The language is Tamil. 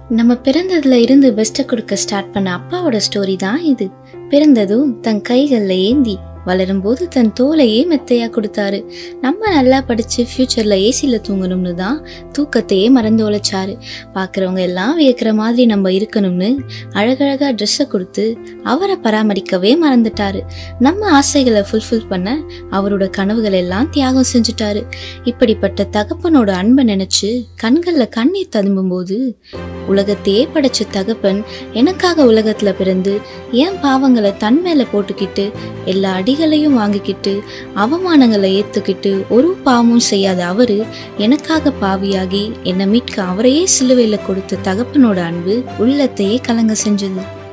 நம்ம பிறந்ததுல இருந்து பெஸ்ட்டை கொடுக்க ஸ்டார்ட் பண்ண அப்பாவோட ஸ்டோரி தான் இது பிறந்ததும் தன் கைகளில் ஏந்தி வளரும்போது தன் தோலையே மெத்தையா கொடுத்தாரு நம்ம நல்லா படிச்சு ஃப்யூச்சர்ல ஏசியில் தூங்கணும்னு தான் தூக்கத்தையே மறந்து உழைச்சாரு பார்க்குறவங்க எல்லாம் வியக்கிற மாதிரி நம்ம இருக்கணும்னு அழகழகா ட்ரெஸ்ஸை கொடுத்து அவரை பராமரிக்கவே மறந்துட்டாரு நம்ம ஆசைகளை ஃபுல்ஃபில் பண்ண அவரோட கனவுகள் எல்லாம் தியாகம் செஞ்சுட்டாரு இப்படிப்பட்ட தகப்பனோட அன்பை நினைச்சு கண்கள்ல கண்ணீர் ததும்பும் போது உலகத்தையே படைச்ச தகப்பன் எனக்காக உலகத்துல பிறந்து ஏன் பாவங்களை தன் மேல போட்டுக்கிட்டு எல்லா அடிகளையும் வாங்கிக்கிட்டு அவமானங்களை ஏத்துக்கிட்டு ஒரு பாவமும் செய்யாத அவரு எனக்காக பாவியாகி என்னை மீட்க அவரையே சிலுவையில கொடுத்த தகப்பனோட அன்பு உள்ளத்தையே கலங்க செஞ்சது